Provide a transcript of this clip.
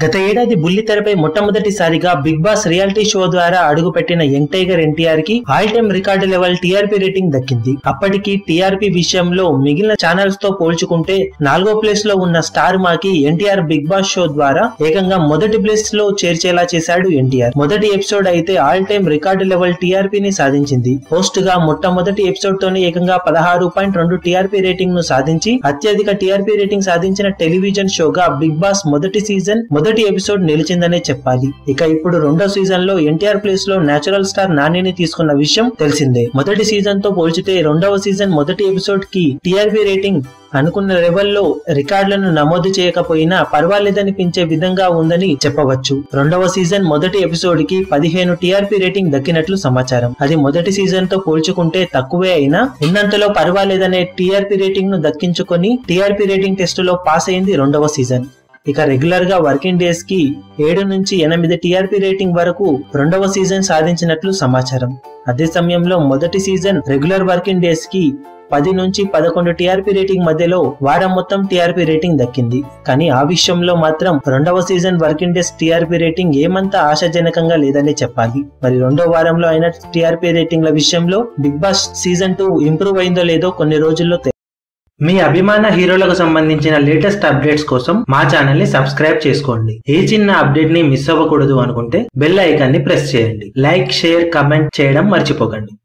గత ఏడాది బుల్లితెరపై మొట్టమొదటిసారిగా బిగ్ బాస్ రియాలిటీ షో ద్వారా అడుగుపెట్టిన యంగ్ టైగర్ ఎన్టీఆర్ కి all time record level TRP rating దక్కింది అప్పటికి టీఆర్పీ విషయంలో మిగిలిన ఛానల్స్ తో పోల్చుకుంటే నాలుగో ప్లేస్ లో ఉన్న స్టార్ మాకి ఎన్టీఆర్ బిగ్ బాస్ షో ద్వారా ఏకంగా మొదటి ప్లేస్ లో చేర్చేలా చేశాడు ఎన్టీఆర్ మొదటి ఎపిసోడ్ అయితే ఆల్ టైమ్ రికార్డు లెవెల్ టీఆర్పీని సాధించింది హోస్ట్ గా మొట్టమొదటి ఎపిసోడ్ తోనే ఏకంగా పదహారు పాయింట్ రెండు టీఆర్పీ రేటింగ్ ను సాధించి అత్యధిక టీఆర్పీ రేటింగ్ సాధించిన టెలివిజన్ షోగా బిగ్ బాస్ మొదటి సీజన్ మొదటి ఎపిసోడ్ నిలిచిందనే చెప్పాలి ఇక ఇప్పుడు రెండో సీజన్ లో ఎన్టీఆర్ ప్లేస్ లో నేచురల్ స్టార్ నానిని తీసుకున్న విషయం తెలిసిందే మొదటి సీజన్ తో పోల్చితే రెండవ సీజన్ మొదటి ఎపిసోడ్ కి టీఆర్పీ రేటింగ్ అనుకున్న లెవెల్లో రికార్డులను నమోదు చేయకపోయినా పర్వాలేదనిపించే విధంగా ఉందని చెప్పవచ్చు రెండవ సీజన్ మొదటి ఎపిసోడ్ కి పదిహేను టీఆర్పీ రేటింగ్ దక్కినట్లు సమాచారం అది మొదటి సీజన్ తో పోల్చుకుంటే తక్కువే అయినా ఉన్నంతలో పర్వాలేదనే టీఆర్పీ రేటింగ్ ను దక్కించుకొని టీఆర్పీ రేటింగ్ టెస్ట్ లో పాస్ అయింది రెండవ సీజన్ ఇక రెగ్యులర్ గా వర్కింగ్ డేస్ కి ఏడు నుంచి ఎనిమిది టీఆర్పీ రేటింగ్ వరకు రెండవ సీజన్ సాధించినట్లు సమాచారం అదే సమయంలో మొదటి సీజన్ రెగ్యులర్ వర్కింగ్ డేస్ కి పది నుంచి పదకొండు టీఆర్పీ రేటింగ్ మధ్యలో వారం మొత్తం టీఆర్పీ రేటింగ్ దక్కింది కానీ ఆ విషయంలో మాత్రం రెండవ season working days TRP rating ఏమంత ఆశాజనకంగా లేదని చెప్పాలి మరి రెండో వారంలో అయిన టీఆర్పీ రేటింగ్ల విషయంలో Big Boss season two improve అయిందో లేదో కొన్ని రోజుల్లో తె- మీ అభిమాన హీరోలకు సంబంధించిన లేటెస్ట్ అప్డేట్స్ కోసం మా ఛానల్ ని సబ్స్క్రైబ్ చేసుకోండి ఏ చిన్న అప్డేట్ ని మిస్ అవ్వకూడదు అనుకుంటే బెల్ ఐకాన్ ని ప్రెస్ చేయండి లైక్ షేర్ కమెంట్ చేయడం మర్చిపోకండి